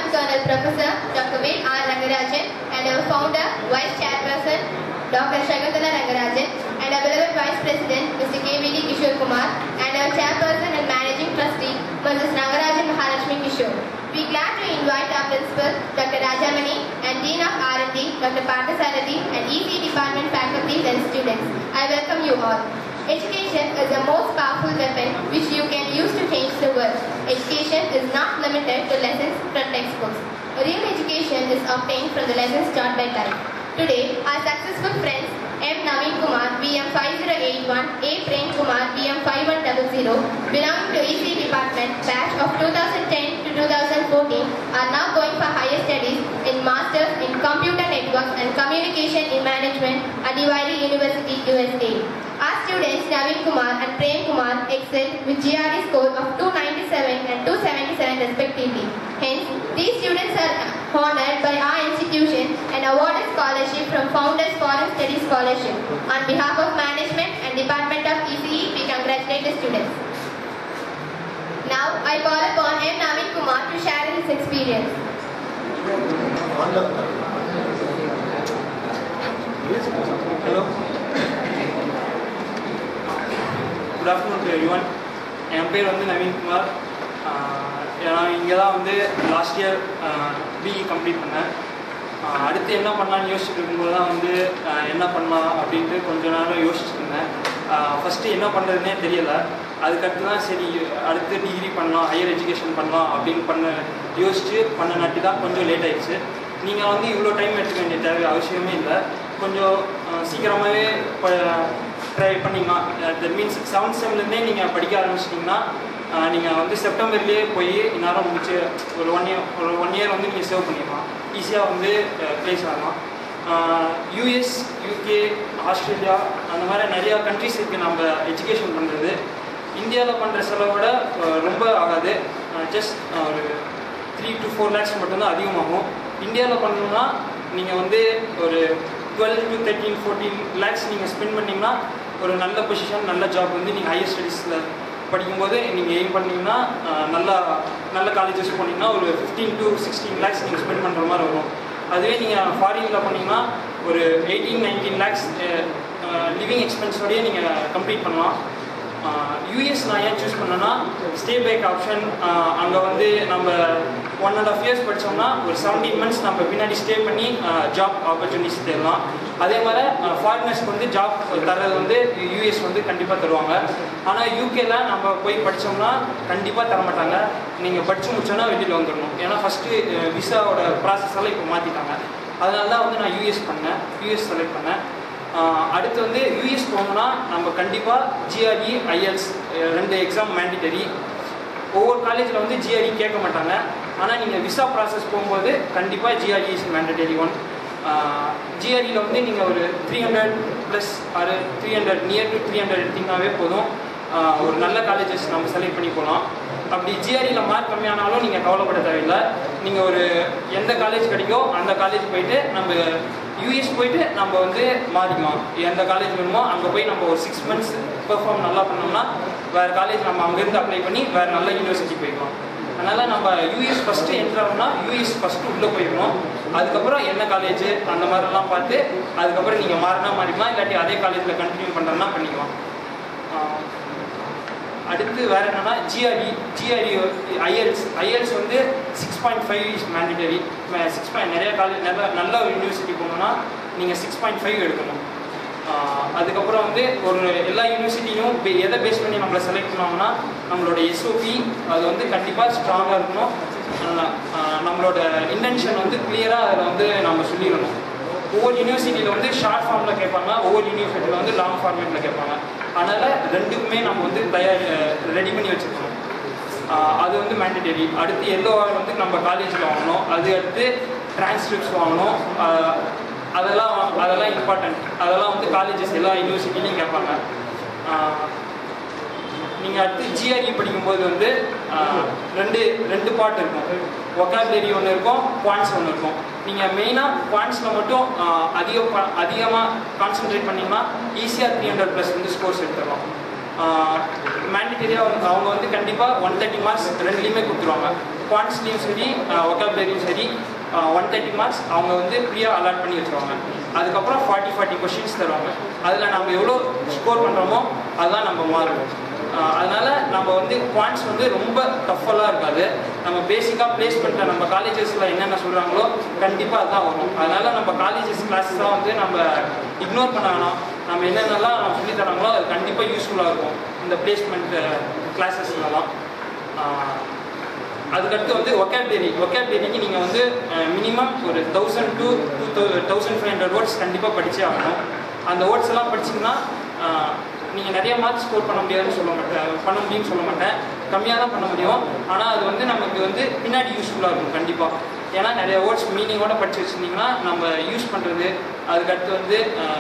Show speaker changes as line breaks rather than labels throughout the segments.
Lieutenant Colonel Professor Dr. V. R. Rangarajan and our founder, Vice Chairperson Dr. Shakuntala Rangarajan and our beloved Vice President Mr. K.V.D. Kishore Kumar and our Chairperson and Managing Trustee Mrs. Rangarajan Mahalakshmi Kishore. We glad to invite our Principal Dr. Rajamani and Dean of R&D Dr. Parthasarathi and EC Department faculties and students. I welcome you all. Education is the most powerful weapon which you can use to change the world. Education is not limited to lessons from textbooks. Real education is obtained from the lessons taught by life. Today, our successful friends M. Naveen Kumar, BM 5081, A. Prem Kumar, BM 5100, belonging to EC Department, batch of 2010 to 2014, are now going for higher studies in Masters in Computer Networks and Communication in Management at Diwali University, USA. Our students Naveen Kumar and Prem Kumar excelled with GRE score of 297 and 277 respectively. Hence, these students are honored by our institution and awarded scholarship from Founders Foreign Studies Scholarship. On behalf of management and Department of ECE, we congratulate the students. Now, I call upon M. Naveen Kumar to share his experience.
Hello good afternoon to every one என் பேர் வந்து நவீன்குமார் ஆஹ் நான் இங்கே தான் வந்து last year BE complete பண்ணேன் ஆஹ் அடுத்து என்ன பண்ணலாம்னு யோசிச்சுட்டு இருக்கும்போது தான் வந்து ஆஹ் என்ன பண்ணலாம் அப்படின்ட்டு கொஞ்ச நேரம் யோசிச்சுட்டு இருந்தேன் ஃபஸ்ட்டு என்ன பண்ணுறதுனே தெரியலை அதுக்கடுத்து தான் சரி அடுத்து டிகிரி பண்ணலாம் ஹையர் எஜுகேஷன் பண்ணலாம் அப்படின்னு பண்ண யோசிச்சு பண்ண நாட்டி தான் கொஞ்சம் லேட் ஆயிடுச்சு நீங்கள் வந்து இவ்வளோ டைம் எடுத்துக்க வேண்டிய தேவை அவசியமே இல்லை கொஞ்சம் சீக்கிரமாகவே ட்ரை பண்ணிங்கன்னா தட் மீன்ஸ் செவன்த் செம்லேருந்தே நீங்கள் படிக்க ஆரம்பிச்சிட்டிங்கன்னா நீங்கள் வந்து செப்டம்பர்லேயே போய் இந்நேரம் முடிச்சு ஒரு ஒன் இயர் ஒரு ஒன் இயர் வந்து நீங்கள் சேவ் பண்ணிடலாம் ஈஸியாக வந்து ப்ளேஸ் ஆகலாம் யூஎஸ் யூகே ஆஸ்திரேலியா அந்த மாதிரி நிறையா கண்ட்ரிஸ் இருக்குது நம்ம எஜுகேஷன் பண்ணுறது இந்தியாவில் பண்ணுற செலவோட அஹ், ரொம்ப ஆகாது ஜஸ்ட் ஒரு த்ரீ டு ஃபோர் லேக்ஸ் மட்டும்தான் அதிகமாகும் இந்தியாவில் பண்ணணும்னா நீங்கள் வந்து ஒரு twelve to thirteen fourteen lakhs நீங்கள் ஸ்பெண்ட் பண்ணிங்கன்னா ஒரு நல்ல பொசிஷன் நல்ல ஜாப் வந்து நீங்கள் ஹையர் ஸ்டடீஸில் படிக்கும்போது நீங்கள் எய்ம் பண்ணீங்கன்னா அஹ், நல்லா நல்ல காலேஜஸ் போனீங்கன்னா ஒரு ஃபிஃப்டீன் டு சிக்ஸ்டீன் லேக்ஸ் நீங்கள் ஸ்பெண்ட் பண்ணுற மாதிரி வரும் அதுவே நீங்கள் ஃபாரினில் பண்ணீங்கன்னா ஒரு எயிட்டீன் நைன்டீன் லேக்ஸ் லிவிங் எக்ஸ்பென்ஸோடய நீங்கள் கம்ப்ளீட் பண்ணலாம் யூஎஸ் நான் ஏன் சூஸ் பண்ணேன்னா ஸ்டே பேக் ஆப்ஷன் அங்கே வந்து நம்ம ஒன் அண்ட் ஆஃப் இயர்ஸ் படித்தோம்னா ஒரு செவன்டீன் மந்த்ஸ் நம்ம பின்னாடி ஸ்டே பண்ணி ஜாப் ஆப்பர்ச்சுனிட்டிஸ் தேடலாம் அதே மாதிரி ஃபாரினர்ஸ்க்கு வந்து ஜாப் தர்றது வந்து யூஎஸ் வந்து கண்டிப்பாக தருவாங்க ஆனால் யூகேல நம்ம போய் படித்தோம்னா கண்டிப்பாக தரமாட்டாங்க நீங்கள் படித்து முடிச்சோன்னா வெளியில் வந்துடணும் ஏன்னா ஃபஸ்ட்டு விசாவோட ப்ராசஸ் எல்லாம் இப்போ மாற்றிட்டாங்க அதனால தான் வந்து நான் யூஎஸ் பண்ணேன் யூஎஸ் செலக்ட் பண்ணேன் ஆஹ் அடுத்து வந்து யூஎஸ் போகணும்னா நம்ம கண்டிப்பாக ஜிஆர்இ ஐஎல்ஸ் ரெண்டு எக்ஸாம் மேண்டிட்டரி ஒவ்வொரு காலேஜில் வந்து ஜிஆர்இ கேட்க மாட்டாங்க ஆனால் நீங்கள் விசா ப்ராசஸ் போகும்போது கண்டிப்பாக ஜிஆர்இ இஸ் மேண்டட்டரி ஒன் ஜிஆர்இயில் வந்து நீங்கள் ஒரு த்ரீ ஹண்ட்ரட் ப்ளஸ் ஆறு three hundred near to three hundred எடுத்தீங்கன்னாவே போதும் ஆஹ் ஒரு நல்ல காலேஜஸ் நம்ம செலக்ட் பண்ணி போகலாம் அப்படி ஜிஆர்இயில் மார்க் கம்மியானாலும் நீங்கள் கவலைப்பட தேவையில்லை நீங்கள் ஒரு எந்த காலேஜ் கிடைக்கோ அந்த காலேஜ் போயிட்டு நம்ம யூஎஸ் போயிட்டு நம்ம வந்து மாறிக்கலாம் எந்த காலேஜ் வேணுமோ அங்கே போய் நம்ம ஒரு சிக்ஸ் மந்த்ஸ் பெர்ஃபார்ம் நல்லா பண்ணோம்னா வேறு காலேஜ் நம்ம அங்கேருந்து அப்ளை பண்ணி வேறு நல்ல யூனிவர்சிட்டி போய்க்கலாம் அதனால் நம்ம யூஎஸ் ஃபஸ்ட்டு என்ட்ராகணும்னா யூஎஸ் ஃபஸ்ட்டு உள்ளே போயிடணும் அதுக்கப்புறம் என்ன காலேஜ் அந்த மாதிரிலாம் பார்த்து அதுக்கப்புறம் நீங்கள் மாறினா மாறிக்கலாம் இல்லாட்டி அதே காலேஜில் கண்டினியூ பண்ணுறதுனா பண்ணிக்கலாம் ஆஹ் அடுத்து வேற என்னன்னா ஜிஆர்இ ஜிஆர்இ ஐஎல்ஸ் ஐஎல்ஸ் வந்து six point five is mandatory six point நிறைய காலேஜ் நல்ல நல்ல ஒரு யூனிவர்சிட்டி போகணும்னா நீங்கள் சிக்ஸ் பாயிண்ட் ஃபைவ் எடுக்கணும் ஆஹ் அதுக்கப்புறம் வந்து ஒரு எல்லா யூனிவர்சிட்டியும் பே- எதை பேஸ் பண்ணி நம்மளை செலக்ட் பண்ணுவாங்கன்னா நம்மளோட எஸ்ஓபி அது வந்து கண்டிப்பாக ஸ்ட்ராங்காக இருக்கணும் ஆஹ் ஆஹ் நம்மளோட இன்டென்ஷன் வந்து கிளியராக அதில் வந்து நம்ம சொல்லிடணும் ஒவ்வொரு யூனிவர்சிட்டியில் வந்து ஷார்ட் ஃபார்மில் கேட்பாங்க ஒவ்வொரு யூனிவர்சிட்டியில் வந்து லாங் ஃபார்மேட்டில் கேட்பாங்க அதனால் ரெண்டுக்குமே நம்ம வந்து தயார் ரெடி பண்ணி வச்சுருக்கணும் ஆஹ் அது வந்து மேண்டட்டரி அடுத்து எல்லோ வந்து நம்ம காலேஜில் வாங்கணும் அது அடுத்து டிரான்ஸ்கிரிப்ட்ஸ் வாங்கணும் ஆஹ் அதெல்லாம் வா- அதெல்லாம் இம்பார்ட்டன்ட் அதெல்லாம் வந்து காலேஜஸ் எல்லா யூனிவர்சிட்டிலையும் கேட்பாங்க நீங்கள் அடுத்து ஜிஆர்இ படிக்கும்போது வந்து ஆஹ், ரெண்டு ரெண்டு பார்ட் இருக்கும் ஒக்காபுலரி ஒன்று இருக்கும் குவான்ஸ் ஒன்று இருக்கும் நீங்கள் மெயினாக குவான்ஸில் மட்டும் ஆஹ், அதிக அதிகமாக கான்சென்ட்ரேட் பண்ணிங்கன்னா ஈஸியாக த்ரீ ஹண்ட்ரட் ப்ளஸ் வந்து ஸ்கோர்ஸ் எடுத்துடலாம் மேண்டிட்டரியாக வந்து அவங்க வந்து கண்டிப்பாக ஒன் தேர்ட்டி மார்க்ஸ் ரெண்டுலேயுமே கொடுத்துருவாங்க குவான்ஸ்லையும் சரி ஒக்காபுலரியும் சரி ஒன் தேர்ட்டி மார்க்ஸ் அவங்க வந்து ஃப்ரீயாக அலாட் பண்ணி வச்சுருவாங்க அதுக்கப்புறம் ஃபார்ட்டி ஃபார்ட்டி கொஷின்ஸ் தருவாங்க அதில் நம்ம எவ்வளோ ஸ்கோர் பண்ணுறோமோ அதுதான் நம்ம மாறுவோம் ஆஹ் அதனால நம்ம வந்து குவான்ஸ் வந்து ரொம்ப டஃப்பெல்லாம் இருக்காது நம்ம பேசிக்காக பிளேஸ்மெண்ட்டில் நம்ம காலேஜஸில் என்னென்ன சொல்கிறாங்களோ கண்டிப்பாக அதுதான் வரும் அதனால நம்ம காலேஜஸ் கிளாஸஸ் தான் வந்து நம்ம இக்னோர் பண்ண வேணாம் நம்ம என்னென்னலாம் சொல்லி தராங்களோ அது கண்டிப்பாக யூஸ்ஃபுல்லாக இருக்கும் இந்த பிளேஸ்மெண்ட் கிளாஸஸ்லலாம் அதுக்கடுத்து வந்து ஒக்காபுலரி ஒக்காபுலரிக்கு நீங்கள் வந்து மினிமம் ஒரு thousand to two thousand five hundred words கண்டிப்பாக படிச்சே ஆகணும் அந்த வேர்ட்ஸ் எல்லாம் படிச்சிங்கன்னா நீங்கள் நிறைய மார்க்ஸ் ஸ்கோர் பண்ண முடியாதுன்னு சொல்ல மாட்டேன் பண்ண முடியும்னு சொல்ல மாட்டேன் கம்மியாக தான் பண்ண முடியும் ஆனால் அது வந்து நமக்கு வந்து பின்னாடி யூஸ்ஃபுல்லாக இருக்கும் கண்டிப்பாக ஏன்னா நிறைய வேர்ட்ஸ் மீனிங்கோட படித்து வச்சுருந்தீங்கன்னா நம்ம யூஸ் பண்ணுறது அதுக்கடுத்து வந்து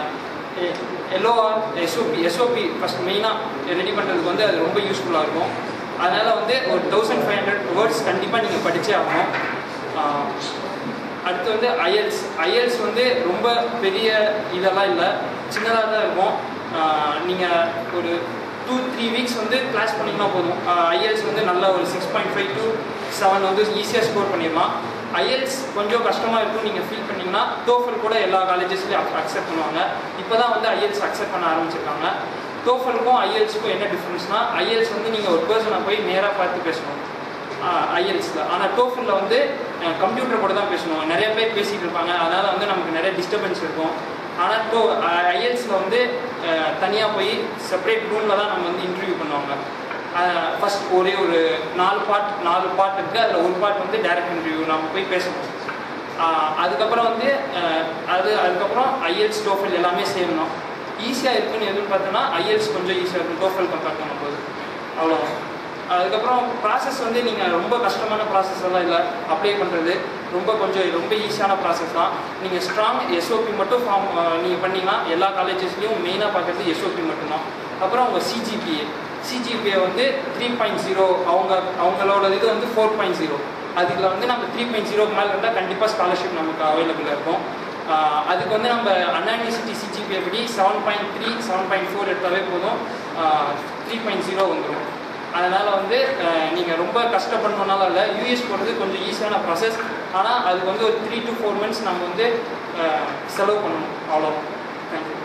எல்ஓஆர் எஸ்ஓபி எஸ்ஓபி ஃபஸ்ட் மெயினாக ரெடி பண்ணுறதுக்கு வந்து அது ரொம்ப யூஸ்ஃபுல்லாக இருக்கும் அதனால் வந்து ஒரு தௌசண்ட் ஃபைவ் ஹண்ட்ரட் வேர்ட்ஸ் கண்டிப்பாக நீங்கள் படித்தே ஆகணும் ஆஹ் அடுத்து வந்து ஐஎல்ஸ் ஐஎல்ஸ் வந்து ரொம்ப பெரிய இதெல்லாம் இல்லை சின்னதாக தான் இருக்கும் நீங்கள் ஒரு டூ த்ரீ வீக்ஸ் வந்து கிளாஸ் பண்ணிங்கன்னா போதும் ஐஎல்ஸ் வந்து நல்ல ஒரு six point five to seven வந்து ஈஸியாக ஸ்கோர் பண்ணிடலாம் ஐஎல்ஸ் கொஞ்சம் கஷ்டமாக இருக்கும் நீங்கள் ஃபீல் பண்ணீங்கன்னா டோஃபல் கூட எல்லா காலேஜஸ்லையும் அக்செப்ட் பண்ணுவாங்க இப்போ தான் வந்து ஐஎல்ஸ் அக்செப்ட் பண்ண ஆரம்பிச்சிருக்காங்க டோஃபலுக்கும் ஐஎல்ஸுக்கும் என்ன டிஃப்ரென்ஸ்னா ஐஎல்ஸ் வந்து நீங்கள் ஒரு பர்சனை போய் நேராக பார்த்து பேசணும் ஐஎல்ஸில் ஆனால் டோஃபலில் வந்து கம்ப்யூட்டர் கூட தான் பேசணும் நிறைய பேர் பேசிகிட்டு இருப்பாங்க அதனால் வந்து நமக்கு நிறைய டிஸ்டர்பன்ஸ் இருக்கும் ஆனால் டோ ஐஎல்ஸில் வந்து தனியாக போய் செப்பரேட் ரூமில் தான் நம்ம வந்து இன்டர்வியூ பண்ணுவாங்க ஃபர்ஸ்ட் ஒரே ஒரு நாலு பார்ட் நாலு பார்ட் இருக்குது அதில் ஒரு பார்ட் வந்து டைரக்ட் இன்டர்வியூ நம்ம போய் பேசணும் ஆஹ் அதுக்கப்புறம் வந்து ஆஹ் அது அதுக்கப்புறம் ஐஎல்ஸ் டோஃபல் எல்லாமே சேம் தான் ஈஸியாக இருக்குன்னு எதுன்னு பார்த்தோன்னா ஐஎல்ஸ் கொஞ்சம் ஈஸியாக இருக்கும் டோஃபல் கம்பேர் பண்ணும்போது அவ்வளோ அதுக்கப்புறம் ப்ராசஸ் வந்து நீங்கள் ரொம்ப கஷ்டமான ப்ராசஸ் எல்லாம் இல்லை அப்ளை பண்ணுறது ரொம்ப கொஞ்சம் ரொம்ப ஈஸியான ப்ராசஸ் தான் நீங்கள் ஸ்ட்ராங் எஸ்ஓபி மட்டும் ஃபார்ம் நீங்கள் பண்ணீங்கன்னா எல்லா காலேஜஸ்லேயும் மெயினாக பார்க்குறது எஸ்ஓபி மட்டும்தான் அப்புறம் உங்கள் சிஜிபிஏ சிஜிபிஏ வந்து த்ரீ பாயிண்ட் ஜீரோ அவங்க அவங்களோட இது வந்து ஃபோர் பாயிண்ட் ஜீரோ அதுல வந்து நம்ம த்ரீ பாயிண்ட் ஜீரோக்கு மேலே இருந்தால் கண்டிப்பாக ஸ்காலர்ஷிப் நமக்கு அவைலபிளாக இருக்கும் ஆஹ் அதுக்கு வந்து நம்ம அண்ணா யூனிவர்சிட்டி சிஜிபிஏ படி seven point three seven point four எடுத்தாவே போதும் த்ரீ பாயிண்ட் ஜீரோ வந்துடும் அதனால் வந்து நீங்கள் ரொம்ப கஷ்டப்படணுனால இல்லை யூஎஸ் போகிறது கொஞ்சம் ஈஸியான ப்ராசஸ் ஆனால் அதுக்கு வந்து ஒரு த்ரீ டு ஃபோர் மந்த்ஸ் நம்ம வந்து ஆஹ் செலவு பண்ணணும் அவ்வளோ தேங்க்யூ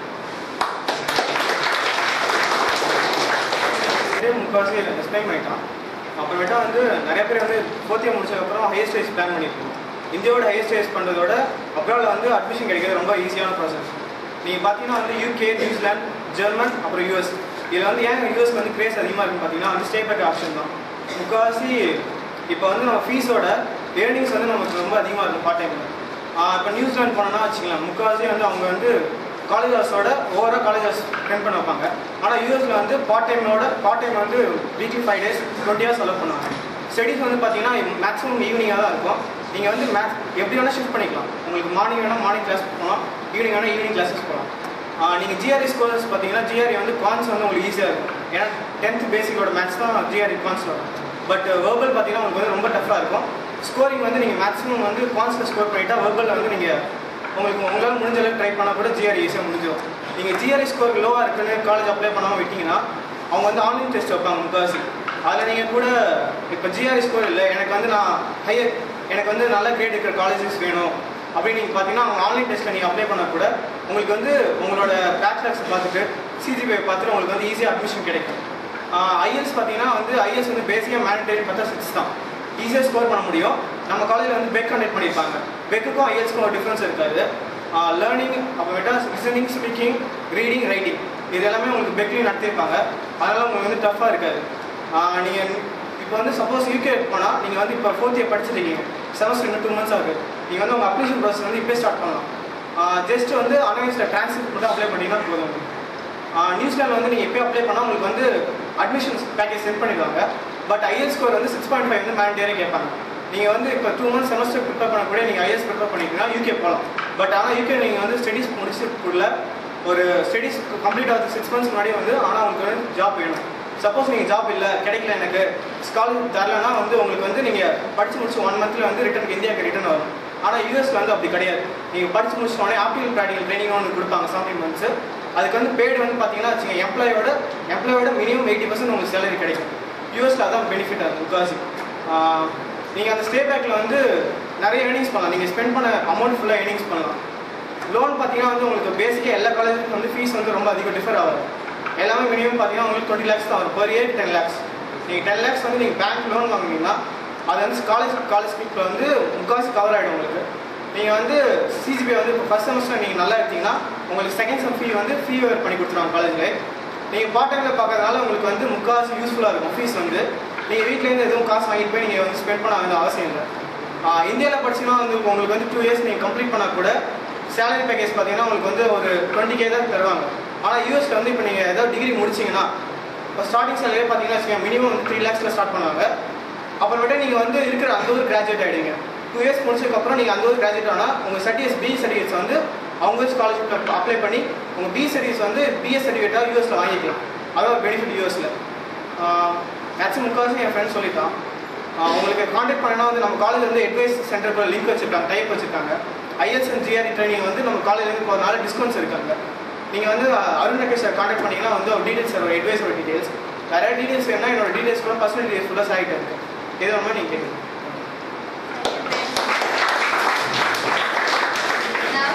இதே முக்கால்வாசி எக்ஸ்பிளைன் பண்ணிட்டான் அப்புறமேட்டா வந்து நிறைய பேர் வந்து ஃபோர்த் இயர் முடிச்சதுக்கப்புறம் ஹையர் ஸ்டேஜ் பிளான் பண்ணியிருக்கோம் இந்தியாவோட ஹையர் ஸ்டேஜ் பண்ணுறதோட அப்ராடில் வந்து அட்மிஷன் கிடைக்கிறது ரொம்ப ஈஸியான ப்ராசஸ் நீங்கள் பார்த்தீங்கன்னா வந்து யூகே நியூசிலாந்து ஜெர்மன் அப்புறம் யூஎஸ் இதில் வந்து ஏன் யூஎஸ்க்கு வந்து கிரேஸ் அதிகமாக இருக்குன்னு பார்த்தீங்கன்னா வந்து ஸ்டே பேக் ஆப்ஷன் தான் முக்கால்வாசி இப்போ வந்து நம்ம ஃபீஸோட ஏர்னிங்ஸ் வந்து நமக்கு ரொம்ப அதிகமாக இருக்கும் பார்ட் டைமில் இப்போ நியூசிலாந்து போனோம்னா வச்சுக்கலாம் முக்கால்வாசி வந்து அவங்க வந்து காலேஜ் ஹவர்ஸோட ஓவராக காலேஜ் ஹவர்ஸ் ஸ்பெண்ட் பண்ண வைப்பாங்க ஆனால் யூஎஸில் வந்து பார்ட் டைமோட பார்ட் டைம் வந்து weekly five days twenty hours செலவு பண்ணுவாங்க ஸ்டடீஸ் வந்து பார்த்தீங்கன்னா மேக்ஸிமம் ஈவினிங்காக தான் இருக்கும் நீங்கள் வந்து மேக்ஸ் எப்படி வேணால் ஷிஃப்ட் பண்ணிக்கலாம் உங்களுக்கு மார்னிங் வேணால் மார்னிங் கிளாஸ் போகலாம் ஈவினிங் வேணால் ஈவினிங் கிளாஸஸ் போகலாம் நீங்கள் ஜிஆர்இ ஸ்கோர்ஸ் பார்த்தீங்கன்னா ஜிஆர்இ வந்து கான்ஸ் வந்து உங்களுக்கு ஈஸியாக இருக்கும் ஏன்னா டென்த் பேசிக்கோட மேத்ஸ் தான் ஜிஆர்இ கான்ஸ் வரும் பட் வெர்பல் பார்த்தீங்கன்னா உங்களுக்கு வந்து ரொம்ப டஃப்பாக இருக்கும் ஸ்கோரிங் வந்து நீங்கள் மேக்ஸிமம் வந்து கான்ஸில் ஸ்கோர் பண்ணிட்டா வெர்பலில் வந்து நீங்கள் உங்களுக்கு உங்களால் முடிஞ்ச அளவுக்கு ட்ரை பண்ணால் கூட ஜிஆர்இ ஈஸியாக முடிஞ்சிடும் நீங்கள் ஜிஆர்இ ஸ்கோர் லோவாக இருக்குன்னு காலேஜ் அப்ளை பண்ணாமல் விட்டீங்கன்னா அவங்க வந்து ஆன்லைன் டெஸ்ட் வைப்பாங்க முக்காசி அதில் நீங்கள் கூட இப்போ ஜிஆர்இ ஸ்கோர் இல்லை எனக்கு வந்து நான் ஹையர் எனக்கு வந்து நல்ல கிரேட் இருக்கிற காலேஜஸ் வேணும் அப்படின்னு நீங்கள் பார்த்தீங்கன்னா அவங்க ஆன்லைன் டெஸ்ட்டில் நீங்கள் அப்ளை பண்ணால் கூட உங்களுக்கு வந்து உங்களோட பேச்சுலர்ஸ் பார்த்துட்டு சிஜிபிஐ பார்த்துட்டு உங்களுக்கு வந்து ஈஸியாக அட்மிஷன் கிடைக்கும் ஐஎஸ் பார்த்தீங்கன்னா வந்து ஐஎஸ் வந்து பேசிக்காக மேண்டேரி பார்த்தா சிக்ஸ் தான் ஈஸியாக ஸ்கோர் பண்ண முடியும் நம்ம காலேஜில் வந்து பெக் கண்டக்ட் பண்ணியிருப்பாங்க பெக்குக்கும் ஐஎல்ஸ்க்கும் ஒரு டிஃப்ரென்ஸ் இருக்காது லேர்னிங் அப்புறமேட்டா லிசனிங் ஸ்பீக்கிங் ரீடிங் ரைட்டிங் இது எல்லாமே உங்களுக்கு பெக்லையும் நடத்தியிருப்பாங்க அதனால் உங்களுக்கு வந்து டஃப்பாக இருக்காது நீங்கள் இப்போ வந்து சப்போஸ் யூகே போனால் நீங்கள் வந்து இப்போ ஃபோர்த் இயர் படிச்சிருக்கீங்க செமஸ்டர் இன்னும் டூ மந்த்ஸ் ஆகுது நீங்கள் வந்து உங்கள் அப்ளிகேஷன் ப்ராசஸ் வந்து இப்போ ஸ்டார்ட் பண்ணலாம் ஜஸ்ட் வந்து அனலைஸில் ட்ரான்ஸ்கிரிப்ட் மட்டும் அப்ளை பண்ணிங்கன்னா போதும் நியூசிலாந்து வந்து நீங்கள் எப்போ அப்ளை பண்ணால் உங்களுக்கு வந்து அட்மிஷன்ஸ் பேக்கேஜ் சென்ட் பண்ணிடுவாங்க பட் ஐஎஸ் ஸ்கோர் வந்து சிக்ஸ் பாயிண்ட் ஃபைவ் வந்து மேண்டேரே கேட்பாங்க நீங்கள் வந்து இப்போ டூ மந்த்ஸ் செமஸ்டர் ப்ரிப்பேர் பண்ண கூட நீங்கள் ஐஎஸ் ப்ரிப்பேர் பண்ணிங்கன்னா யூகே போகலாம் பட் ஆனால் யூகே நீங்கள் வந்து ஸ்டடீஸ் முடிச்சுக்குள்ள ஒரு ஸ்டடீஸ் கம்ப்ளீட் ஆகுது சிக்ஸ் மந்த்ஸ் முன்னாடி வந்து ஆனால் உங்களுக்கு வந்து ஜாப் வேணும் சப்போஸ் நீங்கள் ஜாப் இல்லை கிடைக்கல எனக்கு ஸ்காலர் தரலன்னா வந்து உங்களுக்கு வந்து நீங்கள் படிச்சு முடிச்சு ஒன் மந்த்தில் வந்து ரிட்டர்ன் இந்தியாவுக்கு ரிட்டர்ன் வரும் ஆனால் யூஎஸ்ல வந்து அப்படி கிடையாது நீங்கள் படிச்சு முடிச்சோடனே ஆப்டிகல் ப்ராக்டிகல் ட்ரைனிங் ஒன்று கொடுப்பாங்க செவன்டீன் மந்த்ஸ் அதுக்கு வந்து பேடு வந்து பார்த்தீங்கன்னா வச்சுங்க எம்ப்ளாயோட எம்ப்ளாயோட மினிமம் எயிட்டி பர்சன்ட் உங்களுக்கு சேலரி கிடைக்கும் யூஎஸ்ல அதான் பெனிஃபிட் ஆகுது முக்காசி நீங்கள் அந்த ஸ்டே பேக்கில் வந்து நிறைய ஏர்னிங்ஸ் பண்ணலாம் நீங்கள் ஸ்பெண்ட் பண்ண அமௌண்ட் ஃபுல்லாக ஏர்னிங்ஸ் பண்ணலாம் லோன் பார்த்தீங்கன்னா வந்து உங்களுக்கு பேசிக்காக எல்லா காலேஜுக்கும் வந்து ஃபீஸ் வந்து ரொம்ப அதிகம் டிஃபர் ஆகும் எல்லாமே மினிமம் பார்த்தீங்கன்னா உங்களுக்கு டுவெண்ட்டி லேக்ஸ் தான் வரும் பர் இயர் டென் லேக்ஸ் நீங்கள் டென் லேக்ஸ் வந்து நீங்கள் பேங்க் லோன் வாங்குனீங்கன்னா அது வந்து காலேஜ் காலேஜ் ஃபீஸில் வந்து முக்கால்வாசி கவர் ஆகிடும் உங்களுக்கு நீங்கள் வந்து சிஜிபி வந்து இப்போ ஃபஸ்ட் செமஸ்டர் நீங்கள் நல்லா எடுத்தீங்கன்னா உங்களுக்கு செகண்ட் செம் ஃபீ வந்து ஃபீ வேர் பண்ணி கொடுத்துருவாங்க காலேஜில் நீங்கள் பார்ட் டைமில் பார்க்கறதுனால உங்களுக்கு வந்து முக்கால்வாசி யூஸ்ஃபுல்லாக இருக்கும் ஃபீஸ் வந்து நீங்கள் வீட்டிலேருந்து எதுவும் காசு வாங்கிட்டு போய் நீங்கள் வந்து ஸ்பெண்ட் பண்ண வேண்டிய அவசியம் இல்லை இந்தியாவில் படிச்சீங்கன்னா வந்து உங்களுக்கு வந்து டூ இயர்ஸ் நீங்கள் கம்ப்ளீட் பண்ணால் கூட சேலரி பேக்கேஜ் பார்த்தீங்கன்னா உங்களுக்கு வந்து ஒரு டுவெண்ட்டி கே தான் தருவாங்க ஆனால் யூஎஸ்ல வந்து இப்போ நீங்கள் ஏதாவது டிகிரி முடிச்சீங்கன்னா இப்போ ஸ்டார்டிங் சேலரி பார்த்தீங்கன்னா வச்சுக்கோங்க மினிமம் வந்து த்ரீ லேக்ஸில் ஸ்டார்ட் பண்ணுவாங்க அப்புறமேட்டு நீங்கள் வந்து இருக்கிற அந்த ஊர் கிராஜுவேட் ஆகிடுங்க டூ இயர்ஸ் முடிச்சதுக்கப்புறம் நீங்கள் அந்த ஊர் கிராஜுவேட் ஆனால் உங்கள் சர்டிஃபிகேட்ஸ் பி சர்டிஃபிகேட்ஸ் வந்து அவங்க ஸ்காலர்ஷிப் அப்ளை பண்ணி உங்கள் பி சர்டிஃபிகேட்ஸ் வந்து பிஎஸ் சர்டிஃபிகேட்டாக யூஎஸ்ல வாங்கிக்கலாம் அதான் ஒரு பெனிஃபிட் யூஎஸ்ல மேக்ஸிமம் முக்கால்வாசி என் ஃப்ரெண்ட் சொல்லிட்டான் ஆஹ் உங்களுக்கு காண்டாக்ட் பண்ணனா வந்து நம்ம காலேஜ் வந்து அட்வைஸ் சென்டர் கூட லிங்க் வச்சிருக்காங்க டைப் வச்சிருக்காங்க ஐஎஸ் அண்ட் ஜிஆர்இ ட்ரைனிங் வந்து நம்ம காலேஜ்லேருந்து போகிறனால டிஸ்கவுண்ட்ஸ் இருக்காங்க நீங்கள் வந்து அஹ், அருண் ரகேஷ் காண்டாக்ட் பண்ணீங்கன்னா வந்து ஒரு டீடைல்ஸ் வரும் அட்வைஸோட டீடைல்ஸ் நிறைய டீடைல்ஸ் வேணா என்னோட டீடைல்ஸ் கூட பர்சனல் டீடைல்ஸ் ஃபுல்லாக சாயிட்டு இருக்கு எது வேணுமோ நீங்கள் கேட்குங்க
Now,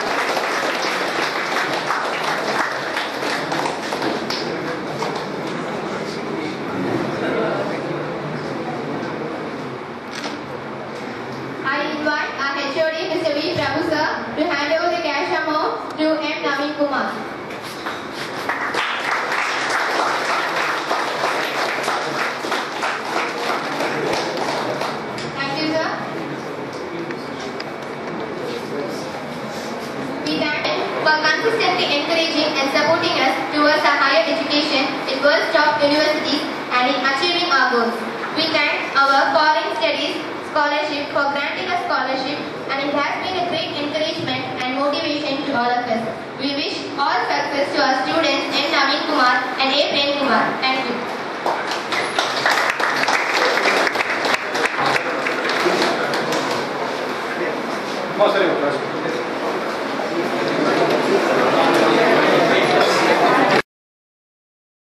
I invite our HOD, Mr. V. Prabhu sir, to hand over the cash amount to M. Naveen Kumar. Thank you, sir. We thank him for consistently encouraging and supporting us towards our higher education in world's top universities and in achieving our goals. We thank our foreign studies scholarship for granting us scholarship and it has been a great encouragement and motivation to all of us. We wish all success to our students N. Naveen Kumar and A. Prem Kumar. Thank you.
சரி